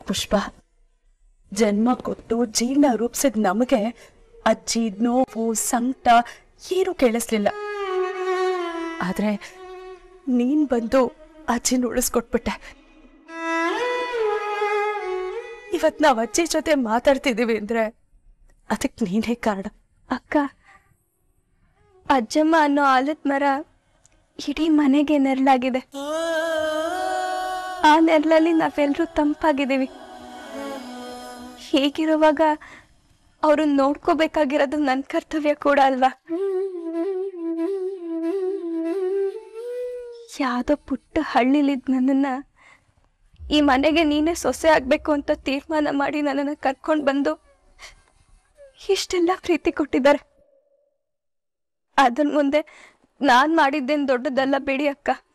ಪುಷ್ಪ ಜನ್ಮ ಕೊಟ್ಟು ಜೀವನ ರೂಪಿಸಿದ ನಮಗೆ ಅಜ್ಜಿ ನೋವು ಸಂಕಟ ಏನು ಕೇಳಿಸ್ಲಿಲ್ಲ ಆದ್ರೆ ನೀನ್ ಬಂದು ಅಜ್ಜಿನ ಉಳಿಸ್ಕೊಟ್ಬಿಟ್ಟೆ ಇವತ್ ನಾವ್ ಅಜ್ಜಿ ಜೊತೆ ಮಾತಾಡ್ತಿದೀವಿ ಅಂದ್ರೆ ಅದಕ್ಕೆ ನೀನೇ ಕಾರಣ ಅಕ್ಕ ಅಜ್ಜಮ್ಮ ಅನ್ನೋ ಆಲದ ಮರ ಇಡೀ ಮನೆಗೆ ನೆರಳಾಗಿದೆ ಆ ನೆರಳಲ್ಲಿ ನಾವೆಲ್ಲರೂ ತಂಪಾಗಿದ್ದೀವಿ ಹೀಗಿರುವಾಗ ಅವ್ರನ್ನ ನೋಡ್ಕೋಬೇಕಾಗಿರೋದು ನನ್ನ ಕರ್ತವ್ಯ ಕೂಡ ಅಲ್ವಾ ಯಾವುದೋ ಪುಟ್ಟ ಹಳ್ಳಿಲಿದ್ ನನ್ನನ್ನ ಈ ಮನೆಗೆ ನೀನೇ ಸೊಸೆ ಆಗ್ಬೇಕು ಅಂತ ತೀರ್ಮಾನ ಮಾಡಿ ನನ್ನನ್ನು ಕರ್ಕೊಂಡು ಬಂದು ಇಷ್ಟೆಲ್ಲ ಪ್ರೀತಿ ಕೊಟ್ಟಿದ್ದಾರೆ ಅದನ್ ಮುಂದೆ ನಾನ್ ಮಾಡಿದ್ದೇನ್ ದೊಡ್ಡದಲ್ಲ ಬಿಡಿ ಅಕ್ಕ